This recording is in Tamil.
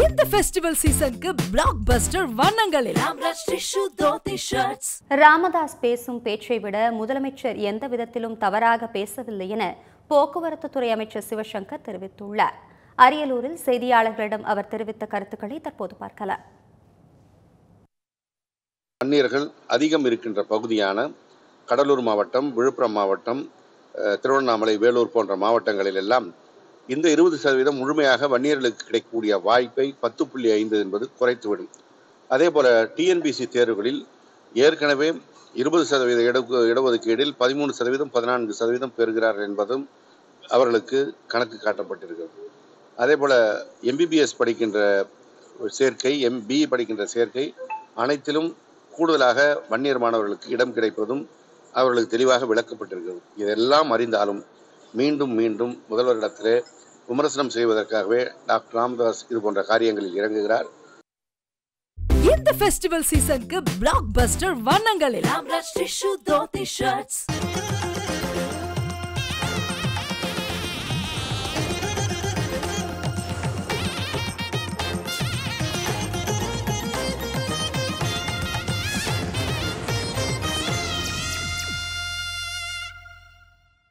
இந்த ஃபெஸ்டிவல் சீசனுக்கு பிளாக் பஸ்டர் வண்ணங்களில் ஆம்ராஜ் டிஷ்யூ தோத்தி ஷர்ட்ஸ் ராமதாஸ் பேசும் பேச்சை விட முதலமைச்சர் எந்த விதத்திலும் தவறாக பேசவில்லை என போக்குவரத்து துறை அமைச்சர் சிவசங்கர் தெரிவித்துள்ளார் அரியலூரில் செய்தியாளர்களிடம் அவர் தெரிவித்த கருத்துக்களை தற்போது பார்க்கலாம் வன்னியர்கள் அதிகம் இருக்கின்ற பகுதியான கடலூர் மாவட்டம் விழுப்புரம் மாவட்டம் அஹ், திருவண்ணாமலை வேலூர் போன்ற மாவட்டங்களில் எல்லாம் இந்த இருபது சதவீதம் முழுமையாக வன்னியர்களுக்கு கிடைக்கக்கூடிய வாய்ப்பை பத்து புள்ளி ஐந்து என்பது குறைத்துவிடும் அதே போல டிஎன்பிசி தேர்வுகளில் ஏற்கனவே இருபது சதவீத இட இடஒதுக்கீடில் பதிமூணு சதவீதம் பதினான்கு சதவீதம் பெறுகிறார்கள் என்பதும் அவர்களுக்கு கணக்கு காட்டப்பட்டிருக்கிறது அதே போல எம்பிபிஎஸ் படிக்கின்ற சேர்க்கை எம்பி படிக்கின்ற சேர்க்கை அனைத்திலும் கூடுதலாக வன்னியர் மாணவர்களுக்கு இடம் கிடைப்பதும் அவர்களுக்கு தெளிவாக விளக்கப்பட்டிருக்கிறது இதெல்லாம் அறிந்தாலும் மீண்டும் மீண்டும் முதல்வரிடத்திலே விமர்சனம் செய்வதற்காகவே டாக்டர் ராமதாஸ் இது போன்ற காரியங்களில் இறங்குகிறார் இந்த ஃபெஸ்டிவல் சீசனுக்கு பிளாக் பஸ்டர் வண்ணங்களில் ஆம்ராஜ் டிஷ்யூ தோத்தி ஷர்ட்ஸ்